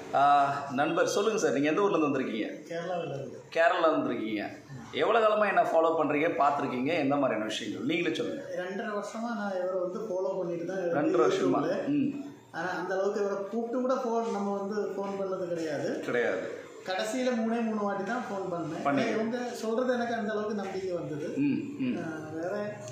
ஆஹ், நண்பர் சொல்லுங்கள் சார் நீங்கள் எந்த ஊர்லேருந்து வந்திருக்கீங்க கேரளாவில் இருக்கு கேரளா வந்திருக்கீங்க எவ்வளோ காலமாக என்ன ஃபாலோ பண்ணுறீங்க பார்த்துருக்கீங்க எந்த மாதிரியான விஷயங்கள் நீங்களே சொல்லுங்கள் ரெண்டரை வருஷமா நான் இவரை வந்து ஃபாலோ பண்ணிட்டு தான் இருக்கேன் ரெண்டு வருஷமா யூடியூப்ல. ம் ஆனா அந்த அளவுக்கு இவரை கூப்பிட்டு கூட ஃபோன் நம்ம வந்து ஃபோன் பண்ணது கிடையாது கிடையாது கடைசியில மூணே மூணு வாட்டி தான் ஃபோன் பண்ணேன் பண்ணி. ஆனா இவங்க சொல்றது எனக்கு அந்த அளவுக்கு நம்பிக்கை வந்தது ம் ம் ஆஹ் வேற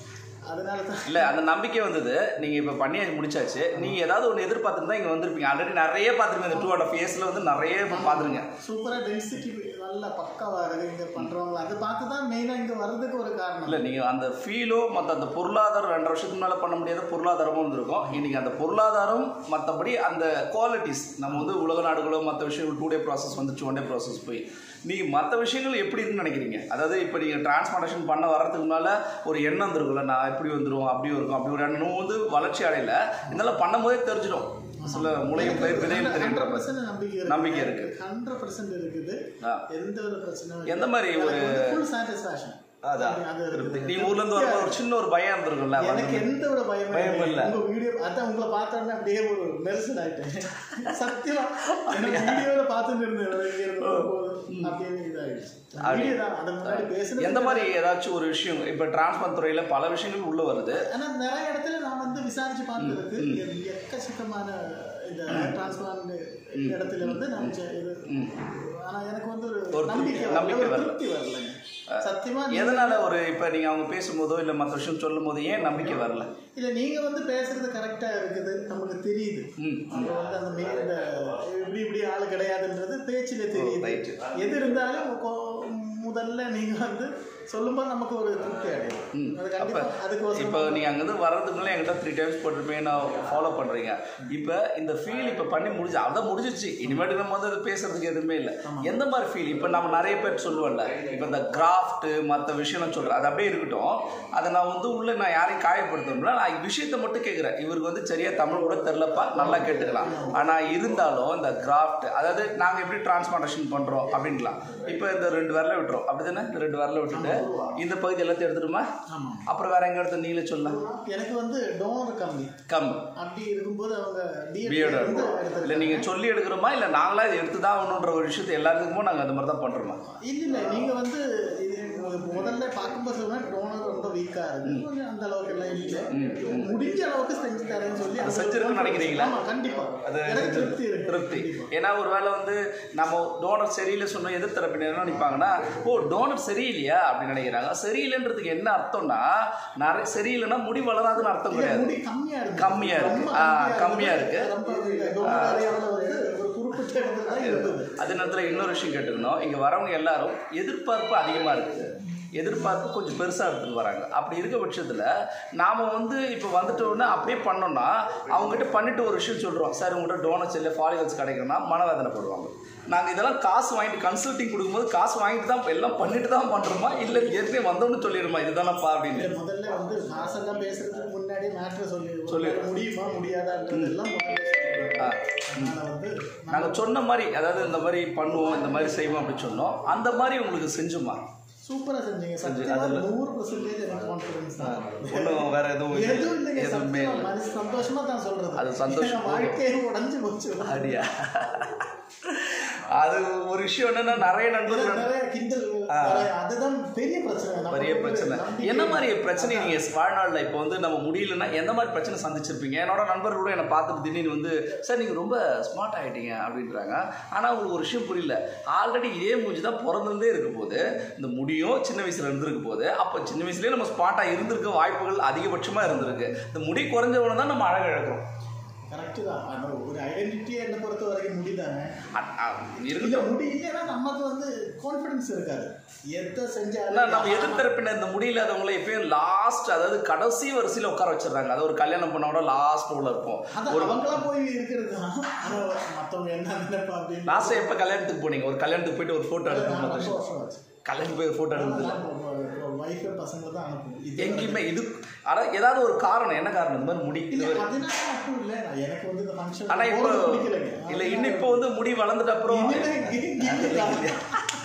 அதனால தான் இல்லை அந்த நம்பிக்கை வந்தது நீங்கள் இப்போ பண்ணி முடிச்சாச்சு நீங்கள் ஏதாவது ஒன்று எதிர்பார்த்துட்டு தான் இங்கே வந்திருப்பீங்க ஆல்ரெடி நிறைய பார்த்துருப்பீங்க இந்த டூ அண்ட் ஆஃப் இயர்ஸில் வந்து நிறைய இப்போ பார்த்துருங்க சூப்பரா டென்சிட்டி நல்லா பக்காவா இருக்கு இங்க பண்றவங்க அதை பார்த்து தான் மெயினா இங்க வர்றதுக்கு ஒரு காரணம் இல்லை நீங்கள் அந்த ஃபீலோ மற்ற அந்த பொருளாதாரம் ரெண்டரை வருஷத்துக்கு மேலே பண்ண முடியாத பொருளாதாரமும் இருந்திருக்கும் இன்னைக்கு அந்த பொருளாதாரம் மற்றபடி அந்த குவாலிட்டிஸ் நம்ம வந்து உலக நாடுகளோ மற்ற விஷயங்கள் டூ டே ப்ராசஸ் வந்துச்சு ஒன் டே ப்ராசஸ் போய் நீங்கள் மற்ற விஷயங்கள் எப்படி இருக்குன்னு நினைக்கிறீங்க அதாவது இப்போ நீங்கள் டிரான்ஸ்பார்டேஷன் பண்ண வரதுக்கு முன்னால் ஒரு எண்ணம் இருந்திருக்கும்ல நான் இப்படி வந்துடும் அப்படி இருக்கும் அப்படி ஒரு எண்ணம் வந்து வளர்ச்சி அடையல இதெல்லாம் பண்ணும்போதே தெரிஞ்சிடும் சில முளையும் பயிர் விதையும் தெரியுன்ற ஹண்ட்ரட் மாதிரி பர்சன்ட் நம்பிக்கை இருக்கு நம்பிக்கை இருக்கு. ஹண்ட்ரட் பர்சன்ட் இருக்குது ஆ. எந்த ஒரு பிரச்சனையும் எந்த மாதிரி ஒரு ஃபுல் சாட்டிஸ்ஃபேக்ஷன் அதான் அது இருக்குது. நீங்க ஊர்ல இருந்து வரும்போது ஒரு சின்ன ஒரு பயம் இருந்திருக்கும்ல எனக்கு எந்த ஒரு பயமும் பயமும் இல்ல. உங்க வீடியோ அதான் உங்களை பார்த்தோன்னே அப்படியே ஒரு மெர்சன் ஆயிட்டேன் சத்தியமா எனக்கு வீடியோல பார்த்துட்டு இருந்தேன் இங்க இருந்து போகும்போது அப்படியே இதாயிடுச்சு வீடியோ தான் அதுக்கு முன்னாடி பேசுனது எந்த மாதிரி ஏதாச்சும் ஒரு விஷயம் இப்ப டிரான்ஸ்பர் துறையில பல விஷயங்கள் உள்ள வருது ஆனா நிறைய இடத்துல நான் வந்து விசாரிச்சு பார்த்ததுக்கு எக்கச்சக்கமான இந்த டிரான்ஸ்பிளான்ட் இடத்துல வந்து நான் செ- இது ஆனா எனக்கு வந்து ஒரு ஒரு நம்பிக்கை திருப்தி- வரல, நம்பிக்கை ஒரு வரல. திருப்தி வரலைங்க சத்தியமா நீங்க- எதனால ஒரு இப்ப நீங்க அவங்க பேசும்போதோ இல்ல மற்ற விஷயம் சொல்லும் போது ஏன் நம்பிக்கை வரல இல்ல நீங்க வந்து பேசுறது கரெக்டா இருக்குது நமக்கு தெரியுது ம். அவங்க வந்து அந்த மே இந்த இப்படி இப்படி ஆள் கிடையாதுன்றது பேச்சுல right. தெரியுது எது இருந்தாலும் கொ- முதல்ல நீங்க வந்து சொல்லும்போது நமக்கு ஒரு திருப்தி அடையும் ம். அது அப்ப கண்டிப்பா அதுக்கோசரம் இப்போ நீங்க அங்கிருந்து வர்றதுக்கு முன்னாடி என்கிட்ட த்ரீ டைம்ஸ் போட்டிருப்பேன் நான் ஃபாலோ பண்றீங்க இப்போ இந்த ஃபீல் இப்போ பண்ணி முடிஞ்சு அதான் முடிஞ்சிச்சு இனிமேட்டு நம்ம வந்து அது பேசுறதுக்கு எதுவுமே இல்லை எந்த மாதிரி ஃபீல் இப்போ நம்ம நிறைய பேர் சொல்லுவோம்ல இப்போ இந்த கிராஃப்ட் மற்ற விஷயம் சொல்றேன் அது அப்படியே இருக்கட்டும் அதை நான் வந்து உள்ள நான் யாரையும் காயப்படுத்தணும்ல நான் விஷயத்தை மட்டும் கேட்குறேன் இவருக்கு வந்து சரியா தமிழ் கூட தெரிலப்பா நல்லா கேட்டுக்கலாம் ஆனா இருந்தாலும் இந்த கிராஃப்ட் அதாவது நாங்க எப்படி டிரான்ஸ்பார்டேஷன் பண்றோம் அப்படின்லாம் இப்போ இந்த ரெண்டு விரல விட்டுறோம் அப்படிதானே இந்த ரெண்டு விரல விட்டுட்டு இந்த பகுதி எல்லாத்தையும் எடுத்துட்டுமா ஆமா அப்புறம் வேற எங்க எடுத்து நீங்களே சொல்லலாம் எனக்கு வந்து டோனர் கம்மி கம் அப்படி இருக்கும்போது அவங்க பிஎட் பிஎட் வந்து இல்லை எடுத்திருக்காங்க நீங்க சொல்லி எடுக்கிறோமா இல்லை நாங்களா இதை எடுத்து தான் ஆகணுன்ற ஒரு விஷயத்தை எல்லாத்துக்குமோ நாங்க அந்த மாதிரி தான் பண்றோமா இல்ல இல்ல நீங்க வந்து இது உங்களுக்கு முதல்ல பார்க்கும்போது சொன்னா டோனர் ரொம்ப வீக்கா இருக்கு கொஞ்சம் அந்த அளவுக்கு எல்லாம் இல்ல முடிஞ்ச அளவுக்கு செஞ்சு தரேன்னு சொல்லி அது அது செஞ்சிருக்குன்னு நினைக்கிறீங்களா? ஆமா கண்டிப்பா அது எனக்கு திருப்தி இருக்கு திருப்தி ஏன்னா ஒரு வேளை வந்து நம்ம டோனர் சரியில்லை சொன்னோம் எதிர்த்தரப்பினர் என்ன நினைப்பாங்கன்னா ஓ டோனர் சரியில்லையா அப்படின்னு நினைக்கிறாங்க சரியில்லைன்றதுக்கு என்ன அர்த்தம்னா நிறைய சரியில்லைன்னா முடி வளராதுன்னு அர்த்தம் இல்ல, கிடையாது முடி கம்மியா இருக்கு கம்மியா இருக்கு. ரொம்ப ஆ, கம்மியா இருக்கு. ரொம்ப இந்த டோனர் ஏரியாவுல வந்து ஒரு குறிப்பிட்ட இடத்துல தான் இருந்தது அதே நேரத்தில் இன்னொரு விஷயம் கேட்டுக்கணும் இங்கே வரவங்க எல்லாரும் எதிர்பார்ப்பு அதிகமாக இருக்குது எதிர்பார்ப்பு கொஞ்சம் பெருசாக எடுத்துட்டு வராங்க அப்படி இருக்க பட்சத்தில் நாம் வந்து இப்போ வந்துட்டோன்னா அப்படியே பண்ணோம்னா அவங்ககிட்ட பண்ணிட்டு ஒரு விஷயம் சொல்கிறோம் சார் உங்கள்கிட்ட டோனட்ஸ் இல்லை ஃபாலிகல்ஸ் கிடைக்குன்னா மனவேதனைப்படுவாங்க நாங்கள் இதெல்லாம் காசு வாங்கிட்டு கன்சல்ட்டிங் கொடுக்கும்போது காசு வாங்கிட்டு தான் எல்லாம் பண்ணிட்டு தான் பண்ணுறோமா இல்லை ஏற்கனவே வந்தோன்னு சொல்லிடுமா இதுதானப்பா அப்படின்னு இல்ல, முதல்ல வந்து காசெல்லாம் பேசுறதுக்கு முன்னாடி மேட்ரு சொல்லி சொல்லி. முடியுமா முடியாதான்றது எல்லாம் முதல்ல சொல்லிடுவாங்க. ஆ. அதனால வந்து நாங்கள் சொன்ன மாதிரி அதாவது இந்த மாதிரி பண்ணுவோம் இந்த மாதிரி செய்வோம் அப்படின்னு சொன்னோம் அந்த மாதிரி உங்களுக்கு செஞ்சுமா சூப்பரா செஞ்சீங்க சத்தியமா அதுல- நூறு பர்சன்டேஜ் எனக்கு கான்ஃபிடன்ஸ் தான் ஒன்றும் வேற எதுவும் எதுவும் இல்லைங்க எதுவுமே சத்தியமா இல்லை மனசு சந்தோஷமா தான் சொல்றது அது சந்தோஷம் என் வாழ்க்கையே உடைஞ்சு போச்சு அப்படியா அது ஒரு விஷயம் என்னன்னா நிறைய இதுல நண்பர்கள் நிறைய கிண்டல் நிறைய- அதுதான் பெரிய பிரச்சனை நம்ம பெரிய வந்து பிரச்சனை நம்பிக்கை- என்ன மாதிரி பிரச்சனை நீங்க வாழ்நாளில் இப்போ வந்து நம்ம முடியலன்னா எந்த மாதிரி பிரச்சனை சந்திச்சிருப்பீங்க என்னோட நண்பர்கள் கூட என்னை பார்த்துட்டு திடீர்னு வந்து சார் நீங்க ரொம்ப ஸ்மார்ட் ஆயிட்டீங்க அப்படின்றாங்க ஆனா உங்களுக்கு ஒரு விஷயம் புரியல ஆல்ரெடி இதே மூஞ்சி தான் பிறந்திருந்தே இருக்க போது இந்த முடியும் சின்ன வயசுல இருந்திருக்க போது அப்போ சின்ன வயசுலயே நம்ம ஸ்மார்ட்டா இருந்திருக்க வாய்ப்புகள் அதிகபட்சமா இருந்திருக்கு இந்த முடி குறைஞ்சவன தான் நம்ம அழகு இழக்கிறோம் கரெக்ட் தான் ஆனா ஒரு ஐடென்டிட்டி என்னை பொறுத்த வரைக்கும் முடிதானே அ- அ- இருக்கு இல்ல முடி இல்லைன்னா நமக்கு வந்து கான்ஃபிடன்ஸ் இருக்காது எதை ஆனா செஞ்சாலும் நம்ம எதிர்த்தரப்பினர் இந்த முடியலாதவங்களை எப்பயும் லாஸ்ட் அதாவது கடைசி வரிசையில உட்கார வச்சிடுறாங்க அது ஒரு கல்யாணம் பண்ணோட லாஸ்ட் ரோல இருப்போம் அது அவங்களாம் போய் இருக்கிறது தான் ஆனா மத்தவங்க என்ன நினைப்பா அப்படின்னு லாஸ்ட் எப்ப கல்யாணத்துக்கு போனீங்க ஒரு கல்யாணத்துக்கு போயிட்டு ஒரு போட்டோ நான் எடுக்கணும் ரொம்ப வருஷம் ஆச்சு கல்யாணத்துக்கு போய் ஒரு போட்டோ எடுத்தது ஒய்ஃபு பசங்களை தான் அனுப்புவோம் இது எங்கேயுமே இது ஆனா ஏதாவது ஒரு காரணம் என்ன காரணம் இந்த மாதிரி முடி இல்ல அதனால மட்டும் இல்ல நான் எனக்கு வந்து இந்த ஃபங்க்ஷன் ஆனா இப்போ இல்ல இன்னும் இப்போ வந்து முடி வளர்ந்துட்ட அப்புறம்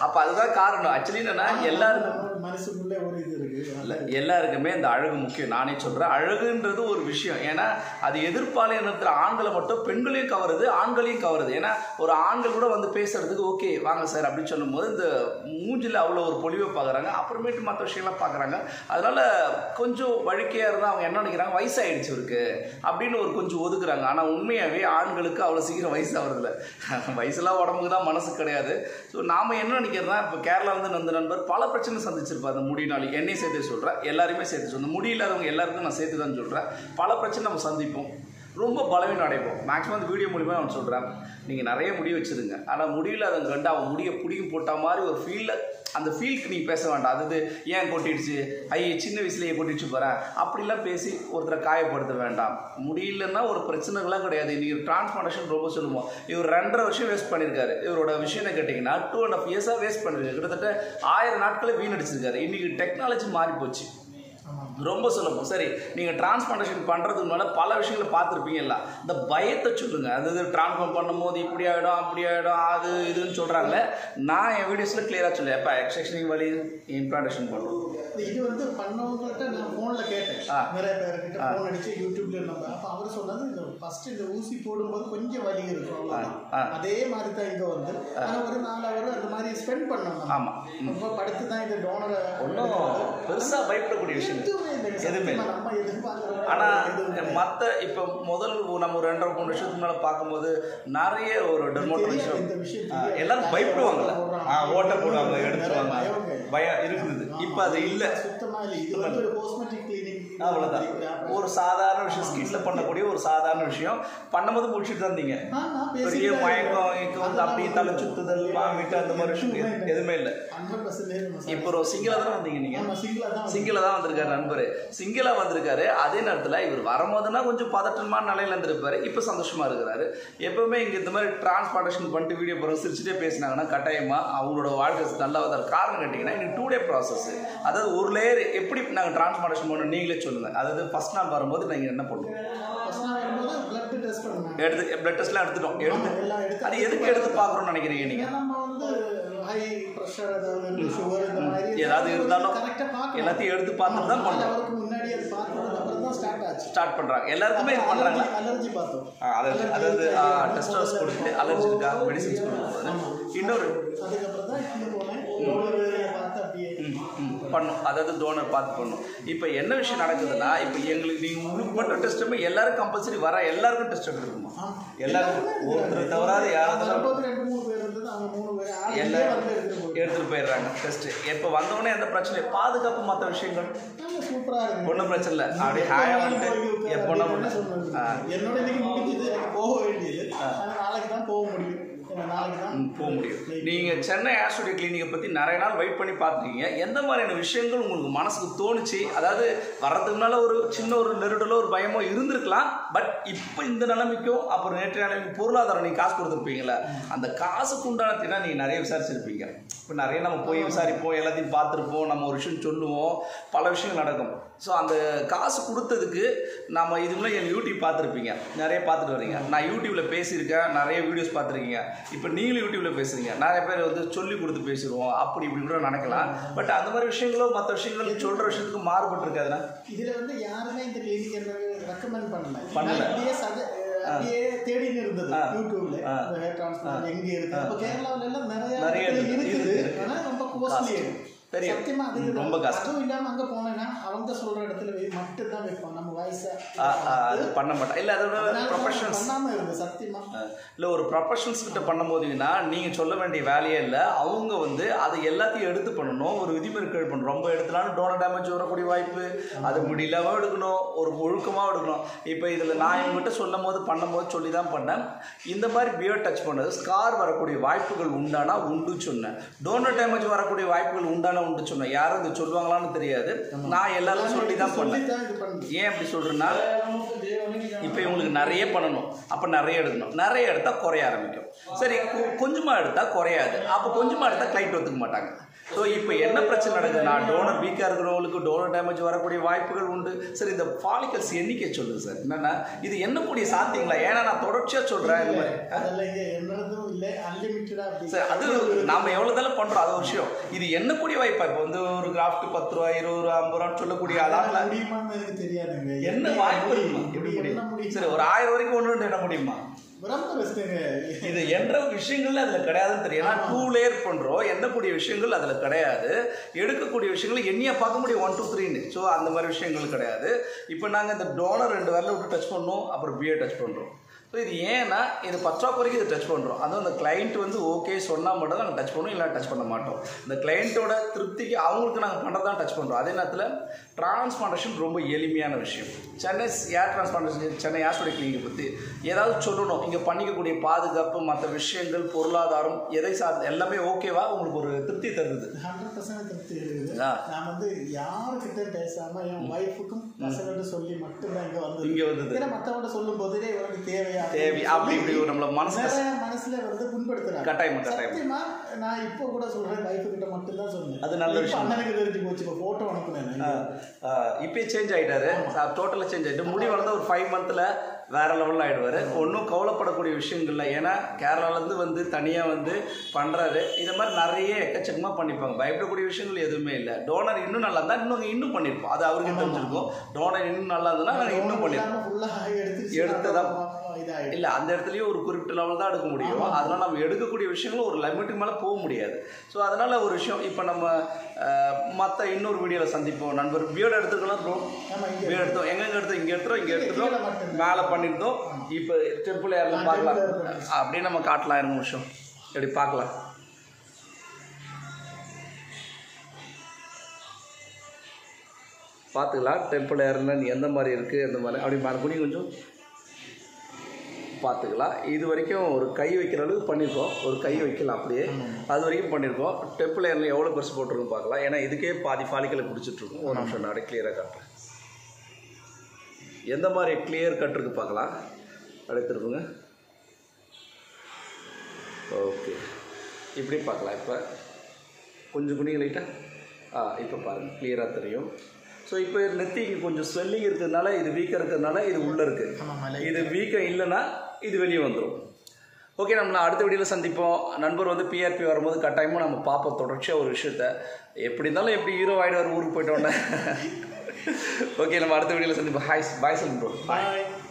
அப்போ அதுதான் காரணம் ஆக்சுவலி என்னன்னா எல்லாருக்கும் நம்ம மனசுக்குள்ளே ஒரு இது இருக்கு இல்ல, எல்லாருக்குமே இந்த அழகு முக்கியம் நானே சொல்றேன் அழகுன்றது ஒரு விஷயம் ஏன்னா அது எதிர்பாலினத்தில் ஆண்களை மட்டும் பெண்களையும் கவருது ஆண்களையும் கவருது ஏன்னா ஒரு ஆண்கள் கூட வந்து பேசுறதுக்கு ஓகே வாங்க சார் அப்படின்னு சொல்லும்போது இந்த மூஞ்சில் அவ்வளோ ஒரு பொலிவை பார்க்குறாங்க அப்புறமேட்டு மற்ற விஷயம்லாம் பார்க்குறாங்க அதனால கொஞ்சம் வழுக்கையாக இருந்தால் அவங்க என்ன நினைக்கிறாங்க வயசாயிடுச்சு இவருக்கு அப்படின்னு ஒரு கொஞ்சம் ஒதுக்குறாங்க ஆனால் உண்மையாகவே ஆண்களுக்கு அவ்வளோ சீக்கிரம் வயசு ஆகுறதில்ல வயசுலாம் உடம்புக்கு தான் மனசு கிடையாது ஸோ நாம் என்ன நினைக்கிறதுனா இப்போ கேரளா வந்து அந்த நண்பர் பல பிரச்சனை சந்திச்சிருப்பார் அந்த முடினால என்னையும் சேர்த்து சொல்கிறேன் எல்லாருமே சேர்த்து சொல்றேன் முடி இல்லாதவங்க எல்லாருக்கும் நான் சேர்த்து தான் சொல்கிறேன் பல பிரச்சனை நம்ம சந்திப்போம் ரொம்ப பலவீனம் அடைப்போம் மேக்ஸிமம் அந்த வீடியோ மூலிமா நான் சொல்கிறேன் நீங்கள் நிறைய முடி வச்சுருங்க ஆனால் முடியில்லாதவங்க கண்டு அவன் முடியை பிடிக்கும் போட்ட மாதிரி ஒரு ஃபீலில் அந்த ஃபீலுக்கு நீ பேச வேண்டாம் அது ஏன் கொட்டிடுச்சு ஐயே சின்ன வயசுலயே கொட்டிடுச்சு போகிறேன் அப்படிலாம் பேசி ஒருத்தரை காயப்படுத்த வேண்டாம் முடியலன்னா ஒரு பிரச்சனைகள்லாம் கிடையாது இன்னைக்கு டிரான்ஸ்பார்டேஷன் ரொம்ப சொல்லுவோம் இவர் ரெண்டரை வருஷம் வேஸ்ட் பண்ணியிருக்காரு இவரோட விஷயம் கேட்டிங்கன்னா டூ அண்ட் ஆஃப் இயர்ஸாக வேஸ்ட் பண்ணிருக்காரு கிட்டத்தட்ட ஆயிரம் நாட்களை வீணடிச்சிருக்காரு இன்னைக்கு டெக்னாலஜி மாறி போச்சு ஆமாம் ரொம்ப சுலபம் சரி நீங்கள் டிரான்ஸ்பிளான்டேஷன் பண்ணுறதுக்கு முன்னால பல விஷயங்களை பார்த்துருப்பீங்கல்ல இந்த பயத்தை சொல்லுங்க அதாவது டிரான்ஸ்ஃபார்ம் பண்ணும்போது இப்படி ஆகிடும் அப்படி ஆகிடும் அது இதுன்னு சொல்கிறாங்களே நான் என் வீடியோஸில் கிளியராக சொல்லுவேன் எப்போ எக்ஸெக்ஷனிங் வழி இம்ப்ளான்டேஷன் பண்ணுறோம் இது வந்து பண்ணவங்கள்ட்ட நான் ஃபோனில் கேட்டேன் ஆ. நிறைய பேர்கிட்ட ஃபோன் அடிச்சு யூடியூப்ல நம்ம அப்போ அவர் சொன்னது இந்த ஃபர்ஸ்ட் இந்த ஊசி போடும்போது கொஞ்சம் வலி இருக்கும் அவ்வளவுதான். ஆ. அதே மாதிரி தான் இது வந்து ஆனால் ஒரு நாலு அவர் அந்த மாதிரி ஸ்பெண்ட் பண்ணோம் நம்ம. ஆமாம் ரொம்ப படுத்து தான் இந்த டோனரை ஒன்றும் பெருசாக பயப்படக்கூடிய விஷயம் இல்லை. எதுவுமே இல்லைங்க எதுவுமே சத்தியமா நம்ம எதிர்பார்க்குற ஆனால் மற்ற இப்போ முதல் நம்ம ஒரு ரெண்டரை மூணு வருஷத்துக்கு முன்னால் பார்க்கும்போது நிறைய ஒரு தெரியாது, இந்த டெர்மோட்டமிஷன் விஷயம் ஆ, தெரியாது. எல்லாரும் பயப்படுவாங்கல்ல ஆ ஓட்ட போடுவாங்க நிறைய எடுத்துருவாங்க பயங்க. பயம் இருந்தது இப்போ அது இல்லை சுத்தமா இல்லை இது வந்து ஒரு காஸ்மெட்டிக் கிளீனிங் அவ்வளோதான் ஒரு சாதாரண விஷயம் ஸ்கின்ல பண்ணக்கூடிய ஒரு சாதாரண விஷயம் பண்ணும்போது முடிச்சுட்டு தான் இருந்தீங்க பெரிய மயக்கம் இங்க வந்து அப்படியே தலை சுத்துதல் வாமிட்டு அந்த மாதிரி விஷயம் எது- எதுவுமே இல்லை ஹண்ட்ரட் பர்சன்டேஜ் இப்போ ஒரு சிங்கிளா தானே வந்தீங்க நீங்க நம்ம சிங்கிளா தான் சிங்கிளா தான் வந்திருக்காரு நண்பர் சிங்கிளா வந்திருக்காரு அதே நேரத்தில் இவர் வரும்போதுனா கொஞ்சம் பதட்டமான நிலையில இருந்திருப்பாரு இப்போ சந்தோஷமா இருக்கிறாரு எப்பவுமே இங்க இந்த மாதிரி டிரான்ஸ்பார்டேஷன் பண்ணிட்டு வீடியோ போகிறோம் சிரிச்சுட்டே பேசினாங்கன்னா கட்டாயமா அவங்களோட வாழ்க்கை நல்லா வந்தார் காரணம் கேட்டிங்கன்னா இன்னைக்கு டூ டே ப்ராசஸ் அதாவது ஒரு லேயர் எப்படி நாங்கள் டிரான்ஸ்பார்டேஷன் பண்ணணும் நீங்களே சொல்லுங்க அதாவது ஃபர்ஸ்ட் நாள் வரும்போது நீங்கள் என்ன பண்ணுவோம் ஃபர்ஸ்ட் நான் வரும்போது பிளட் டெஸ்ட் பண்ணுவேன் எடுத்து பிளட் டெஸ்ட்லாம் எடுத்துட்டோம் எடுத்து ஆமா, எல்லாம் எடுத்து அது எதுக்கு எடுத்து பார்க்குறோம்னு நினைக்கிறீங்க நீங்கள் ஏன்னா நம்ம வந்து ஹை ப்ரெஷர் அதாவது சுகர் இந்த மாதிரி ஏதாவது இருந்தாலும் கரெக்டாக பார்க்கணும் எல்லாத்தையும் எடுத்து பார்த்துட்டு தான் ஆமா, பண்ணுறோம் அவருக்கு முன்னாடி அது பார்த்ததுக்கு அப்புறம் தான் ஸ்டார்ட் ஆச்சு ஸ்டார்ட் பண்ணுறாங்க எல்லாருக்குமே இது பண்ணுறாங்களா அலர்ஜி பார்த்தோம் அதாவது அதாவது டெஸ்டர்ஸ் கொடுத்து அலர்ஜிக்காக மெடிசின்ஸ் கொடுக்கும்போது இன்னொரு அதுக்கப்புறம் தான் இங்கே போனேன் டோனர் பார்த்து அப்படியே ம், பண்ணும் அதாவது டோனர் பார்த்து பண்ணும் இப்போ என்ன விஷயம் நடக்குதுன்னா இப்போ எங்களுக்கு நீங்கள் உங்களுக்கு மட்டும் டெஸ்ட்டுமே எல்லாரும் கம்பல்சரி வர எல்லாருக்கும் டெஸ்ட் எடுத்துருக்குமா ஆமா. எல்லாருக்கும் ஒருத்தர் தவறாத யாராவது வரும்போது ரெண்டு மூணு பேர் இருந்தது அவங்க மூணு பேர் ஆளுங்களே எல்லாரும் வந்து எடுத்துட்டு போய் எடுத்துகிட்டு போயிடுறாங்க டெஸ்ட்டு இப்போ வந்தோடனே எந்த பிரச்சனையும் பாதுகாப்பு மற்ற விஷயங்கள் நல்ல சூப்பரா இருக்கு ஒன்றும் பிரச்சனை இல்லை அப்படி ஹாயா வந்துட்டு எப்போனா ஆ என்னோட இன்னைக்கு முடிஞ்சது எனக்கு போக வேண்டியது ஆனா நாளைக்கு தான் போக முடியும் ஏன்னா நாளைக்கு தான் ம், போக முடியும் நீங்கள் சென்னை ஆஸ்ட்ரோடியோ கிளினிக்கை பற்றி நிறைய நாள் வெயிட் பண்ணி பார்த்துருக்கீங்க எந்த மாதிரியான விஷயங்கள் உங்களுக்கு மனசுக்கு தோணுச்சு அதாவது வர்றதுக்கு முன்னால் ஒரு சின்ன ஒரு நெருடலோ ஒரு பயமோ இருந்திருக்கலாம் பட் இப்போ இந்த நிலைமைக்கும் அப்புறம் நேற்று நிலைமைக்கு பொருளாதாரம் நீங்கள் காசு கொடுத்துருப்பீங்களே அந்த காசுக்கு உண்டானத்தினா நீங்கள் நிறைய விசாரிச்சிருப்பீங்க இப்போ நிறைய நம்ம போய் விசாரிப்போம் எல்லாத்தையும் பார்த்துருப்போம் நம்ம ஒரு விஷயம் சொல்லுவோம் பல விஷயங்கள் நடக்கும் ஸோ அந்த காசு கொடுத்ததுக்கு நம்ம இது முன்னாடி என் யூடியூப் பார்த்துருப்பீங்க நிறைய பார்த்துட்டு வரீங்க நான் யூடியூப்ல பேசியிருக்கேன் நிறைய வீடியோஸ் பார்த்துருக்கீங்க இப்போ நீங்களும் யூடியூப்ல பேசுறீங்க நிறைய பேர் வந்து சொல்லி கொடுத்து பேசிடுவோம் அப்படி இப்படி கூட நினைக்கலாம் பட் அந்த மாதிரி விஷயங்களும் மற்ற விஷயங்கள் சொல்கிற விஷயத்துக்கு மாறுபட்டு இருக்காதுண்ணா இதுல வந்து யாருமே இந்த கிளினிக் எனக்கு ரெக்கமெண்ட் பண்ணல பண்ணல. நான் அப்படியே சஜ- அப்படியே தேடின்னு இருந்தது ஆ. யூடியூப்ல ஆ. இந்த ஹேர் டிரான்ஸ்பிளான்ட் எங்க இருக்கு அப்ப கேரளாவுல எல்லாம் நிறைய நிறைய இடத்துல இருக்கு. இருக்குது இருக்கு. ஆனா ரொம்ப கோஸ்ட்லி தெரியும். சத்தியமா அது ம், ரொம்ப கஷ்டம். அதுவும் இல்லாம அங்க போனேன்னா அவங்க சொல்ற இடத்துல போய் மட்டும் தான் வைப்போம் நம்ம வயசா ஆ, ஆ, அது பண்ண மாட்டேன் இல்லை அதோட அதனால ப்ரொஃபஷனல்ஸ் பண்ணாம இருந்து சத்தியமா இல்லை ஒரு ப்ரொஃபஷனல்ஸ் கிட்ட பண்ணும்போதுங்கன்னா நீங்கள் சொல்ல வேண்டிய வேலையே இல்லை அவங்க வந்து அதை எல்லாத்தையும் எடுத்து பண்ணணும் ஒரு விதிமுறைகள் பண்ணணும் ரொம்ப எடுத்துனாலும் டோனர் டேமேஜ் வரக்கூடிய வாய்ப்பு அது முடியலாமல் எடுக்கணும் ஒரு ஒழுக்கமாக எடுக்கணும் இப்போ இதில் நான் இவங்ககிட்ட சொல்லும் போது பண்ணும்போது சொல்லி தான் பண்ணேன் இந்த மாதிரி பியர் டச் பண்ணது ஸ்கார் வரக்கூடிய வாய்ப்புகள் உண்டானா உண்டு சொன்னேன் டோனர் டேமேஜ் வரக்கூடிய வாய்ப்புகள் உண்டானா உண்டு சொன்னேன் யாரும் இது சொல்லுவாங்களான்னு தெரியாது நான் எல்லாரும் சொல்லி தான் பண்ணேன் சொல்லித்தான் இது பண்ணுது ஏன் அப்படி சொல்கிறேன்னா இப்போ இவங்களுக்கு நிறைய பண்ணணும் அப்போ நிறைய எடுக்கணும் நிறைய எடுத்தால் குறைய ஆரம்பிக்கும் சரி கொஞ்சமாக எடுத்தால் குறையாது அப்போ கொஞ்சமாக எடுத்தால் கிளைண்ட் ஒத்துக்க மாட்டாங்க ஸோ இப்போ என்ன பிரச்சனை நடக்குதுன்னா டோனர் வீக்காக இருக்கிறவங்களுக்கு டோனர் டேமேஜ் வரக்கூடிய வாய்ப்புகள் உண்டு சார் இந்த ஃபாலிகல்ஸ் எண்ணிக்கை சொல்லுது சார் என்னன்னா இது எண்ணக்கூடிய சாத்தியங்களா ஏன்னா நான் தொடர்ச்சியாக சொல்கிறேன் இந்த மாதிரி அதெல்லாம் இங்க என்னதும் இல்லை அன்லிமிட்டடா அப்படி சார் அது நாம எவ்வளோ தானே பண்ணுறோம் அது ஒரு விஷயம் இது எண்ணக்கூடிய வாய்ப்பா இப்போ வந்து ஒரு கிராஃப்ட் பத்து ரூபா இருபது ரூபா ஐம்பது ரூபான்னு சொல்லக்கூடிய அலாமில் முடியுமான்னு எனக்கு தெரியாதுங்க என்ன வாய்ப்பு இருக்குமா? எப்படி எப்படி என்ன முடியும் முடியும் சரி ஒரு ஆயிரம் வரைக்கும் ஒன்று ரெண்டு எண்ண முடியுமா ரொம்ப கஷ்டங்க இது என்ற விஷயங்கள் அதில் கிடையாதுன்னு தெரியும் ஏன்னா டூ லேயர் பண்ணுறோம் எண்ணக்கூடிய விஷயங்கள் அதில் கிடையாது எடுக்கக்கூடிய விஷயங்கள் எண்ணியாக பார்க்க முடியும் ஒன் டூ த்ரீன்னு ஸோ அந்த மாதிரி விஷயங்கள் கிடையாது இப்போ நாங்கள் இந்த டோனர் ரெண்டு வரல விட்டு டச் பண்ணோம் அப்புறம் பிஏ டச் பண்ணுறோம் ஸோ இது ஏன்னா இது பற்றாக்குறைக்கு இது டச் பண்ணுறோம் அதுவும் அந்த கிளைண்ட் வந்து ஓகே சொன்னால் மட்டும் தான் நாங்கள் டச் பண்ணுவோம் இல்லை டச் பண்ண மாட்டோம் இந்த கிளைண்ட்டோட திருப்திக்கு அவங்களுக்கு நாங்கள் பண்ணுறது தான் டச் பண்ணுறோம் அதே நேரத்தில் டிரான்ஸ்பாண்டேஷன் ரொம்ப எளிமையான விஷயம் சென்னை ஏர் டிரான்ஸ்பாண்டேஷன் சென்னை ஏர்ஸ்டோடைய கிளினிக்கை பற்றி ஏதாவது சொல்லணும் இங்கே பண்ணிக்கக்கூடிய பாதுகாப்பு மற்ற விஷயங்கள் பொருளாதாரம் எதை சார்ந்து எல்லாமே ஓகேவா உங்களுக்கு ஒரு திருப்தி தருது ஹண்ட்ரட் பர்சன்ட் திருப்தி இருக்குது ஆ. நான் வந்து யாருக்கிட்ட பேசாம என் ஒய்ஃபுக்கும் பசங்கள்ட்ட சொல்லி மட்டும்தான் இங்க வந்தது இங்கே வந்தது ஏன்னா மத்தவங்க சொல்லும் போதே இவனுக்கு தேவையா தேவை அப்படி இப்படி ஒரு நம்மள மனசு நிறைய மனசுல வந்து புண்படுத்துறாங்க கட்டாயமா கட்டாயமா சத்தியமா நான் இப்போ கூட சொல்றேன் வைஃப் கிட்ட மட்டும் தான் சொன்னேன் அது நல்ல இப்ப விஷயம். அண்ணனுக்கு தெரிஞ்சு போச்சு இப்போ போட்டோ அனுப்புனேன் இப்பயே சேஞ்ச் ஆகிட்டாரு டோட்டலாக சேஞ்ச் ஆகிட்டு முடி வளர்ந்த ஒரு ஃபைவ் மந்தில் வேற லெவலில் ஆகிடுவார் ஒன்றும் கவலைப்படக்கூடிய விஷயங்கள்ல ஏன்னா கேரளாலேருந்து வந்து தனியாக வந்து பண்ணுறாரு இந்த மாதிரி நிறைய எக்கச்சக்கமாக பண்ணிப்பாங்க பயப்படக்கூடிய விஷயங்கள் எதுவுமே இல்லை டோனர் இன்னும் நல்லா இருந்தால் இன்னும் இன்னும் பண்ணியிருப்போம் அது அவருக்கு தெரிஞ்சிருக்கும் டோனர் இன்னும் நல்லா இருந்ததுன்னா நாங்கள் இன்னும் பண்ணியிருப்போம் ஃபுல்லா எடுத்து எடுத்ததா- இதாயிடும் இல்லை அந்த இடத்துலயும் ஒரு குறிப்பிட்ட லெவல் தான் எடுக்க முடியும் அதனால நம்ம எடுக்கக்கூடிய விஷயங்கள் ஒரு லிமிட்டுக்கு மேலே போக முடியாது ஸோ அதனால ஒரு விஷயம் இப்போ நம்ம மற்ற இன்னொரு வீடியோவில் சந்திப்போம் நண்பர் பியர்டு எடுத்துக்கலாம் ப்ரோ ஆமா இங்க பியர்டு எடுத்தோம் எங்கெங்க எடுத்தோம் இங்கே எடுத்துறோம் இங்கே எடுத்துட்டோம் கீழே மட்டும்தான். மேலே பண்ணியிருந்தோம் இப்போ டெம்பிள் ஏரில் ஆ, பார்க்கலாம் temple air பண்ணிருச்சு. அப்படியே நம்ம காட்டலாம் இருங்க நிமிஷம் எப்படி பார்க்கலாம் பார்த்துக்கலாம் டெம்பிள் ஏர்னா எந்த மாதிரி இருக்குது எந்த மாதிரி அப்படி பாருங்க குனி கொஞ்சம் பார்த்துக்கலாம் இது வரைக்கும் ஒரு கை வைக்கிற அளவுக்கு பண்ணியிருக்கோம் ஒரு கை வைக்கலாம் அப்படியே அது வரைக்கும் பண்ணியிருக்கோம் டெம்பிள் ஏரில் எவ்வளோ பெருசு போட்டிருக்கும் பார்க்கலாம் ஏன்னா இதுக்கே பாதி ஃபாலிக்கலை பிடிச்சிட்ருக்கோம் ஒரு நிமிஷம் நான் கிளியராக காட்டுறேன் எந்த மாதிரி கிளியர் கட் இருக்கு பார்க்கலாம் அடுத்துருக்குங்க ஓகே இப்படி பார்க்கலாம் இப்போ கொஞ்சம் குனிங்க லைட்டாக ஆ இப்போ பாருங்கள் கிளியராக தெரியும் ஸோ இப்போ நெத்திக்கு கொஞ்சம் ஸ்வெல்லிங் இருக்கிறதுனால இது வீக்காக இருக்கிறதுனால இது உள்ளே இருக்குது ஆமா மலை இது வீக்காக இல்லைன்னா இது வெளியே வந்துடும் ஓகே நம்ம அடுத்த வீடியோவில் சந்திப்போம் நண்பர் வந்து பிஆர்பி வரும்போது கட்டாயமாக நம்ம பார்ப்போம் தொடர்ச்சியாக ஒரு விஷயத்த எப்படி இருந்தாலும் எப்படி ஹீரோ ஆகிடுவார் ஊருக்கு போயிட்டோன்னே ஓகே நம்ம அடுத்த வீடியோவில் சந்திப்போம் ஹாய் பாய் சொல்லுங்க ப்ரோ பாய்